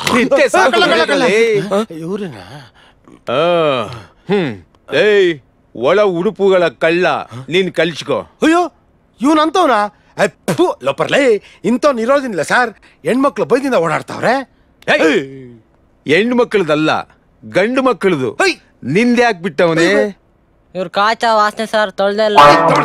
ನಿಂತೆ ಸಾಕು ಕಳ್ಳ, ಕಳ್ಳ, ಕಳ್ಳ. ಮನೆಯಲ್ಲಿ. ಇವ್ರೇನಾ ಆ, ಹ್ಮ್ ಏಯ್ ಒಳ ಉಡುಪುಗಳ ಕಳ್ಳ ನೀನ್ ಕಳ್ಸ್ಕೋ ಅಯ್ಯೋ ಇವನಂತವ್ನ ಲೋಪರ್ಲೇ ಇಂಥವ್ನ ಇರೋದಿಲ್ಲ ಸರ್ ಹೆಣ್ಮಕ್ಳು ಬೈದಿಂದ ಓಡಾಡ್ತಾವ್ರೆ ಏಯ್, ಹೆಣ್ಣು ಮಕ್ಕಳದಲ್ಲ ಗಂಡು ಮಕ್ಕಳದು ಹೇಯ್. ನಿಂದೆ ಬಿಟ್ಟವನೇ ಇವ್ರ ಕಾಚ ವಾಸನೆ ಸರ್ ತೊಳ್ದೆಲ್ಲ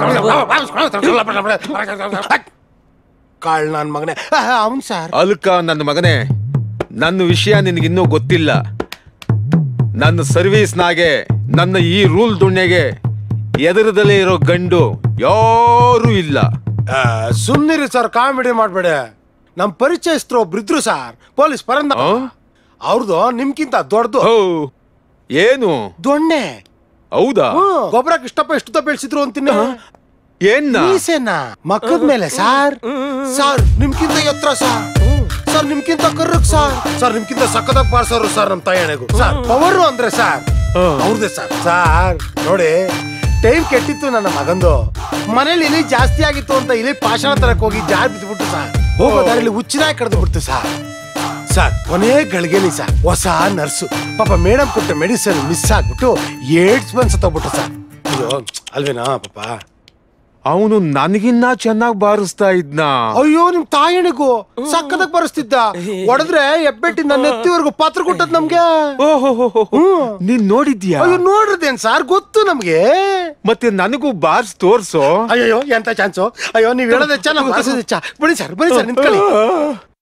ಕಾಳ್ ನನ್ ಮಗನೇ ಅವನ್ ಸರ್ ಅಲ್ಕ ನನ್ನ ಮಗನೇ ನನ್ನ ವಿಷಯ ನಿನಗಿನ್ನೂ ಗೊತ್ತಿಲ್ಲ ನನ್ನ ಸರ್ವೀಸ್ನಾಗೆ ನನ್ನ ಈ ರೂಲ್ ದುಣ್ಯಗೆ ಎದುರದಲ್ಲೇ ಇರೋ ಗಂಡು ಯಾರೂ ಇಲ್ಲ ಆ, ಸುಮ್ನಿರಿ ಸರ್ ಕಾಮಿಡಿ ಮಾಡ್ಬೇಡ ನಮ್ ಪರಿಚಯಸ್ಥರು ಒಬ್ರಿದ್ರು ಸರ್ ಪೊಲೀಸ್ ಪರಂದ ಆ? ಅವ್ರದ್ದು ನಿಮ್ಗಿಂತ ದೊಡ್ಡದು ಓ ಏನು ದೊಣ್ಣೆ ಹೌದಾ ಗೊಬ್ಬರಕ್ಕೆ ಇಷ್ಟಪ್ಪ ಎಷ್ಟು ಬೆಳೆಸಿದ್ರು ಅಂತೀನಿ ಏನ್ನ ಮೀಸೆನ ಮಕ್ಕದ ಮೇಲೆ ಸಾರ್ ಸರ್ ನಿಮ್ಗಿಂತ ಎತ್ತರ ಸರ್ ಸರ್ ನಿಮ್ಗಿಂತ ಕರ್ರಕ್ ಸರ್ ಸರ್ ನಿಮ್ಗಿಂತ ಸಕ್ಕದಾಗ ಬಾರ್ಸೋರು ಸರ್ ನಮ್ ತಾಯಣೆಗೂ ಸರ್ ಪವರು ಅಂದ್ರೆ ಸರ್ ಅವ್ರದೇ ಸರ್ ಸರ್ ನೋಡಿ ಟೈಮ್ ಕೆಟ್ಟಿತ್ತು ನನ್ನ ಮಗಂದು ಮನೇಲಿ ಇಲಿ ಜಾಸ್ತಿ ಆಗಿತ್ತು ಅಂತ ಇಲಿ ಪಾಷಾಣ ತರಕ್ ಹೋಗಿ ಜಾರ್ ಬಿದ್ಬಿಟ್ಟು ಸರ್ ಹೋಗೋ ದಾರಿಲಿ ಹುಚ್ಚಿನಾಗಿ ಕಡ್ದು ಬಿಡ್ತು ಸರ್ ಸರ್ ಕೊನೆ ಗಳಿಗೆಲಿ ಸರ್ ಹೊಸ ನರ್ಸು ಪಾಪ ಮೇಡಮ್ ಕೊಟ್ಟ ಮೆಡಿಸಿನ್ ಮಿಸ್ ಆಗ್ಬಿಟ್ಟು ಏಡ್ಸ್ ಬಂದ್ ಸತ್ತೋಗ್ಬಿಟ್ಟು ಸರ್ ಅಯ್ಯೋ ಅಲ್ವೇನಾ ಪಾಪ ಅವನು ನನಗಿನ್ನ ಚೆನ್ನಾಗಿ ಬಾರಿಸ್ತಾ ಇದ್ನ ಅಯ್ಯೋ ನಿಮ್ ತಾಯಣಿಗೂ ಸಕ್ಕದಾಗ ಬರೆಸ್ತಿದ್ದ ಹೊಡೆದ್ರೆ ಎಬ್ಬೆಟ್ಟಿಂದ ನೆತ್ತಿವರೆಗೂ ಪಾತ್ರ ಕೊಟ್ಟದ್ ನಮ್ಗೆ ಓಹೋ ನೀನ್ ನೋಡಿದ್ಯಾ ಅಯ್ಯೋ ನೋಡ್ರದೇನ್ ಸಾರ್ ಗೊತ್ತು ನಮ್ಗೆ ಮತ್ತೆ ನನಗೂ ಬಾರ್ಸ್ ತೋರ್ಸೋ ಅಯ್ಯೋ ಎಂತ ಚಾನ್ಸು ಅಯ್ಯೋ ನೀವ್ ಹೇಳೋದ್ ಹೆಚ್ಚ ನಾ ಬಾರಿಸೋದ್ ಹೆಚ್ಚ ಬನ್ನಿ ಸರ್ ಬನ್ನಿ ಸರ್ ನಿಂತ್ಕೊಳ್ಳಿ